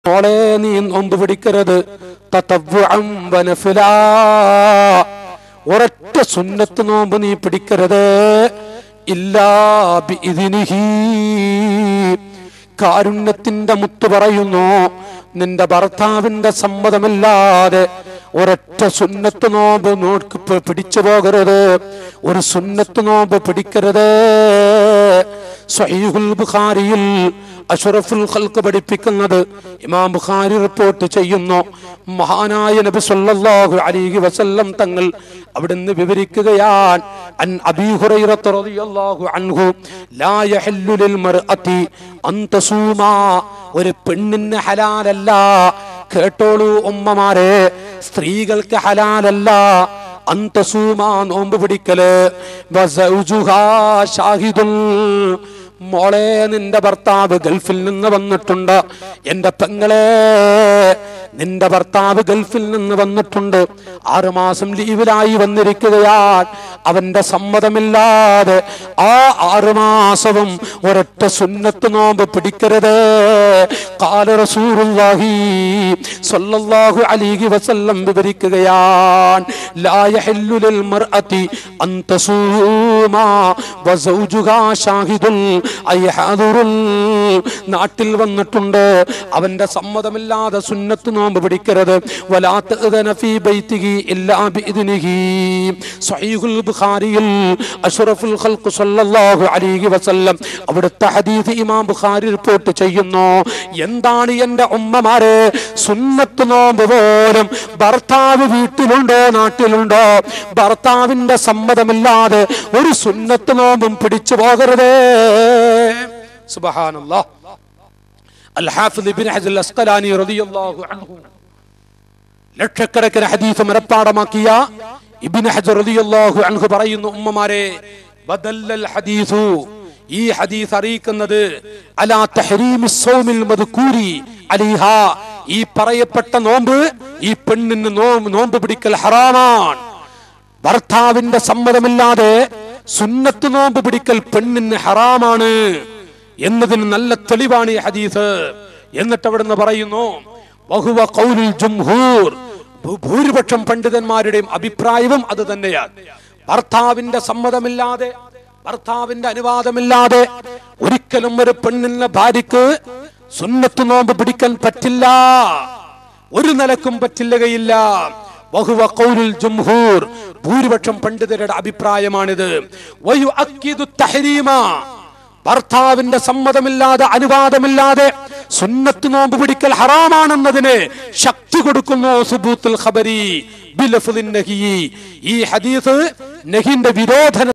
മോളെ നീ നോമ്പ് പിടിക്കരുത് തതവ്വുഅൻ വനഫിലാ. ഒരൊറ്റ സുന്നത്ത് നോമ്പ് നീ പിടിക്കരുത് ഇല്ലാ ബിഇദ്നിഹി. കാരുണ്യത്തിന്റെ മുത്ത് പറയുന്നു നിന്റെ ഭർത്താവിന്റെ സമ്മതമില്ലാതെ ഒരൊറ്റ സുന്നത്ത് നോമ്പ് നോക്ക് പി- പിടിച്ചു പോകരുത് ഒരു സുന്നത്ത് നോമ്പ് പിടിക്കരുത് സ്വഹീഹുൽ ബുഖാരിയിൽ അഷറഫുൽ ഖൽക്ക് പഠിപ്പിക്കുന്നത് ഇമാം ബുഖാരി റിപ്പോർട്ട് ചെയ്യുന്നു മഹാനായ നബി സല്ലല്ലാഹു അലൈഹി വസല്ലം തങ്ങൾ അവിടുന്ന് വിവരിക്കുകയാണ് അൻ അബീ ഹുറൈറത്ത് റളിയല്ലാഹു അൻഹു ലാ യഹല്ലു ലിൽ മർഅതി അൻ തസൂമാ ഒരു പെണ്ണിന് ഹലാലല്ല കേട്ടോളൂ ഉമ്മമാരെ സ്ത്രീകൾക്ക് ഹലാലല്ല അന്തസൂമാ നോമ്പ് പിടിക്കല് വസൗജുഹാ ഷാഹിദുൽ മോളെ നിന്റെ ഭർത്താവ് ഗൾഫിൽ നിന്ന് വന്നിട്ടുണ്ട് എന്റെ പെങ്ങളെ നിന്റെ ഭർത്താവ് ഗൾഫിൽ നിന്ന് വന്നിട്ടുണ്ട് ആറുമാസം ലീവിലായി വന്നിരിക്കുകയാണ് അവന്റെ സമ്മതമില്ലാതെ ആ ആറുമാസവും ഒരൊറ്റ സുന്നത്ത് നോമ്പ് പിടിക്കരുത് കാല റസൂലുള്ളാഹി സ്വല്ലല്ലാഹു അലൈഹി വസല്ലം വിവരിക്കുകയാണ് ലാ യഹല്ലു ലിൽ മർഅതി അൻ തസൂമാ വസൗജുഹാ ഷാഹിദുൻ ഐ ഹാദിറുൽ നാട്ടിൽ വന്നിട്ടുണ്ട് അവന്റെ സമ്മതമില്ലാതെ സുന്നത്ത് നോമ്പ് പിടിക്കരുത് വലാ തഅ്ദന ഫീ ബൈതിഹി ഇല്ലാ ബിഇദ്നിഹി സ്വഹീഹുൽ ബുഖാരിയിൽ അഷ്റഫുൽ ഖൽഖ് സ്വല്ലല്ലാഹു അലൈഹി വസല്ലം അവിടുത്തെ ഹദീസ് ഇമാം ബുഖാരി റിപ്പോർട്ട് ചെയ്യുന്നു എന്താണ് എന്റെ ഉമ്മമാരെ സുന്നത്ത് നോമ്പ് പോലും ഭർത്താവ് വീട്ടിലുണ്ടോ നാട്ടിലുണ്ടോ ഭർത്താവിന്റെ സമ്മതമില്ലാതെ ഒരു സുന്നത്ത് നോമ്പും പിടിച്ചു പോകരുതേ സുബ്ഹാനല്ലാഹ് അൽ ഹാഫിദ് ഇബ്നു ഹജർ അസ്ഖലാനി റളിയല്ലാഹു അൻഹു ലക്ഷക്കണക്കിന് ഹദീസ് മനഃപ്പാടമാക്കിയ ഇബ്നു ഹജർ റളിയല്ലാഹു അൻഹു പറയുന്നു ഉമ്മമാരെ ബദല്ലൽ ഹദീസു ഈ ഹദീസ് അറിയിക്കുന്നത് അലാ തഹരീമി സൗമിൽ മദ്കൂരി അലിഹ ഈ പറയപ്പെട്ട നോമ്പ് ഈ പെണ്ണിന് നോമ്പ് നോമ്പ് പിടിക്കൽ ഹറാമാണ് ഭർത്താവിന്റെ സമ്മതമില്ലാതെ സുന്നത്ത് നോമ്പ് പിടിക്കൽ പെണ്ണിന് ഹറാമാണ് എന്നതിന് നല്ല തെളിവാണ് ഈ ഹദീസ് എന്നിട്ട് അവിടുന്ന് പറയുന്നു വഹുവ ഖൗലുൽ ജംഹൂർ ഭൂ- ഭൂരിപക്ഷം പണ്ഡിതന്മാരുടെയും അഭിപ്രായവും അത് തന്നെയാണ് ഭർത്താവിന്റെ സമ്മതമില്ലാതെ ഭർത്താവിന്റെ അനുവാദമില്ലാതെ ഒരിക്കലും ഒരു പെണ്ണിന്റെ ഭാര്യക്ക് സുന്നത്ത് നോമ്പ് പിടിക്കാൻ പറ്റില്ല ഒരു നിലക്കും പറ്റില്ലകയില്ല വഹുവ ഖൗലുൽ ജംഹൂർ ഭൂരിപക്ഷം പണ്ഡിതരുടെ അഭിപ്രായമാണിത് വയുഅക്കിദു തഹരീമ ഭർത്താവിന്റെ സമ്മതമില്ലാതെ അനുവാദമില്ലാതെ സുന്നത്ത് നോമ്പ് പിടിക്കൽ ഹറാമാണെന്നതിന് ശക്തി കൊടുക്കുന്നു സുബൂത്തുൽ ഖബരി ബിലഫ്ദിൻ നഹി ഈ ഹദീസ് നഹിന്റെ വിരോധന